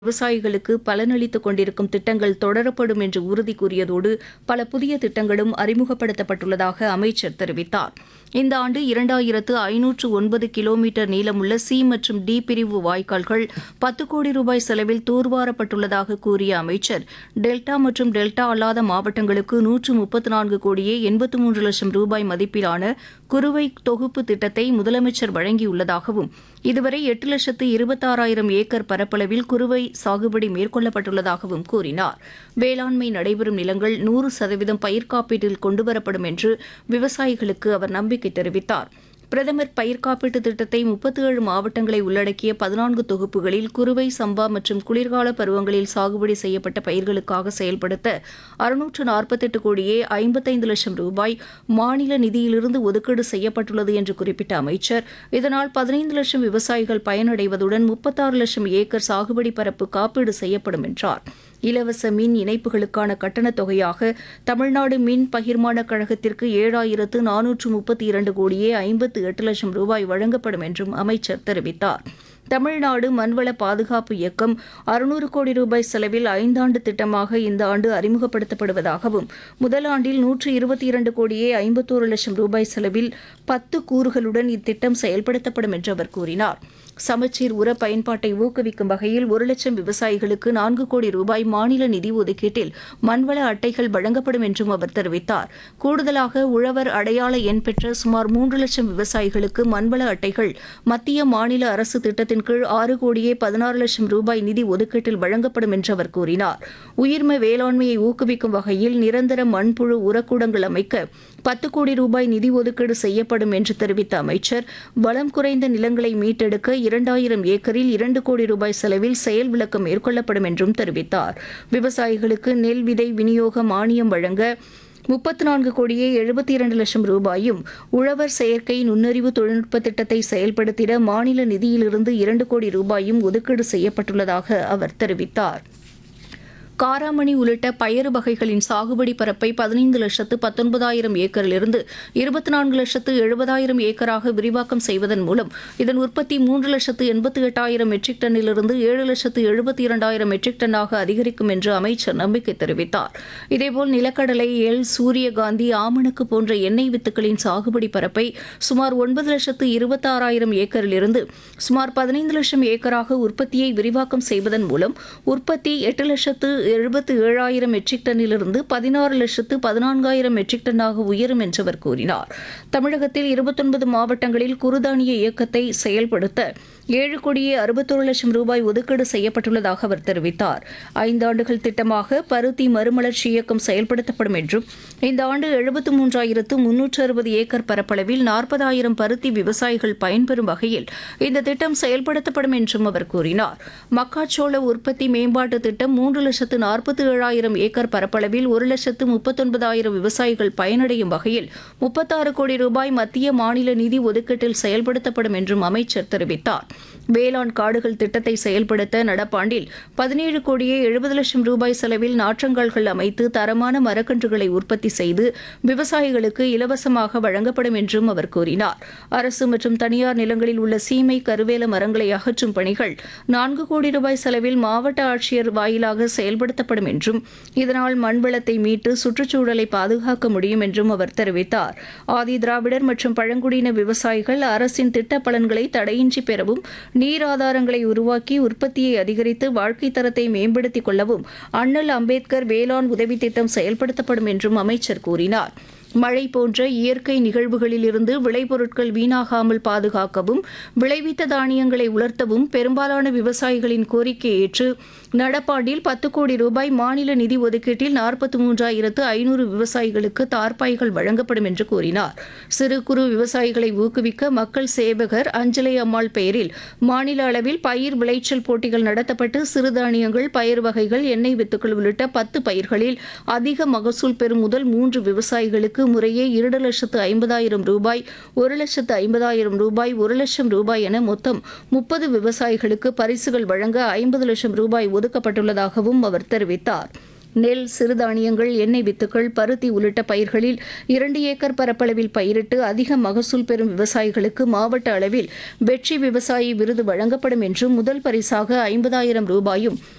விவசாயிகளுக்கு பலனளித்துக் கொண்டிருக்கும் திட்டங்கள் தொடரப்படும் என்று உறுதி கூறியதோடு பல புதிய திட்டங்களும் அறிமுகப்படுத்தப்பட்டுள்ளதாக அமைச்சர் தெரிவித்தார் இந்த ஆண்டு இரண்டாயிரத்து ஐநூற்று ஒன்பது கிலோமீட்டர் நீளமுள்ள சி மற்றும் டி பிரிவு வாய்க்கால்கள் பத்து கோடி ரூபாய் செலவில் தூர்வாரப்பட்டுள்ளதாக கூறிய அமைச்சர் டெல்டா மற்றும் டெல்டா அல்லாத மாவட்டங்களுக்கு நூற்று முப்பத்து நான்கு கோடியே எண்பத்து மூன்று லட்சம் ரூபாய் மதிப்பிலான குறுவை தொகுப்பு திட்டத்தை முதலமைச்சர் வழங்கியுள்ளதாகவும் இதுவரை எட்டு லட்சத்து இருபத்தாறாயிரம் ஏக்கர் பரப்பளவில் குறுவை சாகுபடி மேற்கொள்ளப்பட்டுள்ளதாகவும் கூறினார் வேளாண்மை நடைபெறும் நிலங்கள் நூறு சதவீதம் பயிர் காப்பீட்டில் கொண்டுவரப்படும் என்று விவசாயிகளுக்கு அவர் நம்பிக்கை தெரிவித்தார் பிரதமர் பயிர் காப்பீட்டு திட்டத்தை முப்பத்தி ஏழு மாவட்டங்களை உள்ளடக்கிய பதினான்கு தொகுப்புகளில் குறுவை சம்பா மற்றும் குளிர்கால பருவங்களில் சாகுபடி செய்யப்பட்ட பயிர்களுக்காக செயல்படுத்த அறுநூற்று நாற்பத்தெட்டு கோடியே ஐம்பத்தைந்து லட்சம் ரூபாய் மாநில நிதியிலிருந்து ஒதுக்கீடு செய்யப்பட்டுள்ளது என்று குறிப்பிட்ட அமைச்சர் இதனால் பதினைந்து லட்சம் விவசாயிகள் பயனடைவதுடன் முப்பத்தாறு லட்சம் ஏக்கர் சாகுபடி பரப்பு காப்பீடு செய்யப்படும் என்றார் இலவச மின் இணைப்புகளுக்கான கட்டணத் தொகையாக தமிழ்நாடு மின் பகிர்மான கழகத்திற்கு ஏழாயிரத்து நானூற்று முப்பத்தி இரண்டு கோடியே ஐம்பத்து எட்டு லட்சம் ரூபாய் வழங்கப்படும் என்றும் அமைச்சர் தெரிவித்தார் தமிழ்நாடு மண்வள பாதுகாப்பு இயக்கம் அறுநூறு கோடி ரூபாய் செலவில் ஐந்தாண்டு திட்டமாக இந்த ஆண்டு அறிமுகப்படுத்தப்படுவதாகவும் முதல் ஆண்டில் நூற்று இருபத்தி இரண்டு கோடியே ஐம்பத்தோரு லட்சம் ரூபாய் செலவில் பத்து கூறுகளுடன் இத்திட்டம் செயல்படுத்தப்படும் என்று அவர் கூறினார் சமச்சீர் உர பயன்பாட்டை ஊக்குவிக்கும் வகையில் ஒரு லட்சம் விவசாயிகளுக்கு நான்கு கோடி ரூபாய் மாநில நிதி ஒதுக்கீட்டில் மண்வள அட்டைகள் வழங்கப்படும் என்றும் அவர் தெரிவித்தார் கூடுதலாக உழவர் அடையாள எண் பெற்ற சுமார் மூன்று லட்சம் விவசாயிகளுக்கு மண்வள அட்டைகள் மத்திய மாநில அரசு திட்டத்தின் கீழ் ஆறு கோடியே பதினாறு லட்சம் ரூபாய் நிதி ஒதுக்கீட்டில் வழங்கப்படும் என்று அவர் கூறினார் உயிர்ம வேளாண்மையை ஊக்குவிக்கும் வகையில் நிரந்தர மண்புழு உரக்கூடங்கள் அமைக்க பத்து கோடி ரூபாய் நிதி ஒதுக்கீடு செய்யப்படும் என்று தெரிவித்த அமைச்சர் வளம் குறைந்த நிலங்களை மீட்டெடுக்க இரண்டாயிரம் ஏக்கரில் இரண்டு கோடி ரூபாய் செலவில் செயல் விளக்கம் மேற்கொள்ளப்படும் என்றும் தெரிவித்தார் விவசாயிகளுக்கு நெல் விதை விநியோக மானியம் வழங்க முப்பத்து நான்கு கோடியே எழுபத்தி இரண்டு லட்சம் ரூபாயும் உழவர் செயற்கை நுண்ணறிவு தொழில்நுட்ப திட்டத்தை செயல்படுத்திட மாநில நிதியிலிருந்து இரண்டு கோடி ரூபாயும் ஒதுக்கீடு செய்யப்பட்டுள்ளதாக அவர் தெரிவித்தார் காராமணி உள்ளிட்ட பயறு வகைகளின் சாகுபடி பரப்பை பதினைந்து லட்சத்து பத்தொன்பதாயிரம் ஏக்கரிலிருந்து இருபத்தி நான்கு லட்சத்து எழுபதாயிரம் ஏக்கராக விரிவாக்கம் செய்வதன் மூலம் இதன் உற்பத்தி மூன்று லட்சத்து எண்பத்தி எட்டாயிரம் மெட்ரிக் டன்னிலிருந்து ஏழு லட்சத்து எழுபத்தி இரண்டாயிரம் மெட்ரிக் டன்னாக அதிகரிக்கும் என்று அமைச்சர் நம்பிக்கை தெரிவித்தார் இதேபோல் நிலக்கடலை எள் சூரியகாந்தி ஆமணக்கு போன்ற எண்ணெய் வித்துக்களின் சாகுபடி பரப்பை சுமார் ஒன்பது லட்சத்து இருபத்தாறாயிரம் ஏக்கரிலிருந்து சுமார் பதினைந்து லட்சம் ஏக்கராக உற்பத்தியை விரிவாக்கம் செய்வதன் மூலம் உற்பத்தி எட்டு லட்சத்து எழுபத்து ஏழாயிரம் மெட்ரிக் டன்னிலிருந்து பதினாறு லட்சத்து பதினான்காயிரம் மெட்ரிக் டன்னாக உயரும் என்று அவர் கூறினார் தமிழகத்தில் இருபத்தொன்பது மாவட்டங்களில் குறுதானிய இயக்கத்தை செயல்படுத்த ஏழு கோடியே அறுபத்தோரு லட்சம் ரூபாய் ஒதுக்கீடு செய்யப்பட்டுள்ளதாக அவர் தெரிவித்தார் ஐந்தாண்டுகள் திட்டமாக பருத்தி மறுமலர்ச்சி இயக்கம் செயல்படுத்தப்படும் என்றும் இந்த ஆண்டு எழுபத்து மூன்றாயிரத்து முன்னூற்று அறுபது ஏக்கர் பரப்பளவில் நாற்பதாயிரம் பருத்தி விவசாயிகள் பயன்பெறும் வகையில் இந்த திட்டம் செயல்படுத்தப்படும் என்றும் அவர் கூறினார் மக்காச்சோள உற்பத்தி மேம்பாட்டு திட்டம் மூன்று லட்சத்து நாற்பத்தி ஏழாயிரம் ஏக்கர் பரப்பளவில் ஒரு லட்சத்து முப்பத்தொன்பதாயிரம் விவசாயிகள் பயனடையும் வகையில் முப்பத்தாறு கோடி ரூபாய் மத்திய மாநில நிதி ஒதுக்கீட்டில் செயல்படுத்தப்படும் என்றும் அமைச்சர் தெரிவித்தார் வேளாண் காடுகள் திட்டத்தை செயல்படுத்த நடப்பாண்டில் பதினேழு கோடியே எழுபது லட்சம் ரூபாய் செலவில் நாற்றங்கால்கள் அமைத்து தரமான மரக்கன்றுகளை உற்பத்தி செய்து விவசாயிகளுக்கு இலவசமாக வழங்கப்படும் என்றும் அவர் கூறினார் அரசு மற்றும் தனியார் நிலங்களில் உள்ள சீமை கருவேல மரங்களை அகற்றும் பணிகள் நான்கு கோடி ரூபாய் செலவில் மாவட்ட ஆட்சியர் வாயிலாக செயல்படுத்தப்படும் என்றும் இதனால் மண்வளத்தை மீட்டு சுற்றுச்சூழலை பாதுகாக்க முடியும் என்றும் அவர் தெரிவித்தார் ஆதி திராவிடர் மற்றும் பழங்குடியின விவசாயிகள் அரசின் திட்ட பலன்களை தடையின்றி பெறவும் நீர் ஆதாரங்களை உருவாக்கி உற்பத்தியை அதிகரித்து வாழ்க்கை தரத்தை மேம்படுத்திக் கொள்ளவும் அண்ணல் அம்பேத்கர் வேளாண் உதவி திட்டம் செயல்படுத்தப்படும் என்றும் அமைச்சர் கூறினார் மழை போன்ற இயற்கை நிகழ்வுகளில் இருந்து விளைபொருட்கள் வீணாகாமல் பாதுகாக்கவும் விளைவித்த தானியங்களை உலர்த்தவும் பெரும்பாலான விவசாயிகளின் கோரிக்கையை ஏற்று நடப்பாண்டில் பத்து கோடி ரூபாய் மாநில நிதி ஒதுக்கீட்டில் நாற்பத்தி மூன்றாயிரத்து ஐநூறு விவசாயிகளுக்கு தார்பாய்கள் வழங்கப்படும் என்று கூறினார் சிறு குறு விவசாயிகளை ஊக்குவிக்க மக்கள் சேவகர் அஞ்சலை அம்மாள் பெயரில் மாநில அளவில் பயிர் விளைச்சல் போட்டிகள் நடத்தப்பட்டு சிறுதானியங்கள் பயிர் வகைகள் எண்ணெய் வித்துக்கள் உள்ளிட்ட பத்து பயிர்களில் அதிக மகசூல் பெறும் முதல் மூன்று விவசாயிகளுக்கு முறையே இரண்டு லட்சத்து ஐம்பதாயிரம் ரூபாய் ஒரு லட்சத்து ஐம்பதாயிரம் ரூபாய் ஒரு லட்சம் ரூபாய் என மொத்தம் முப்பது விவசாயிகளுக்கு பரிசுகள் வழங்க ஐம்பது லட்சம் ரூபாய் ஒதுக்கப்பட்டுள்ளதாகவும் அவர் தெரிவித்தார் நெல் சிறுதானியங்கள் எண்ணெய் வித்துக்கள் பருத்தி உள்ளிட்ட பயிர்களில் இரண்டு ஏக்கர் பரப்பளவில் பயிரிட்டு அதிக மகசூல் பெறும் விவசாயிகளுக்கு மாவட்ட அளவில் வெற்றி விவசாயி விருது வழங்கப்படும் என்றும் முதல் பரிசாக ஐம்பதாயிரம் ரூபாயும்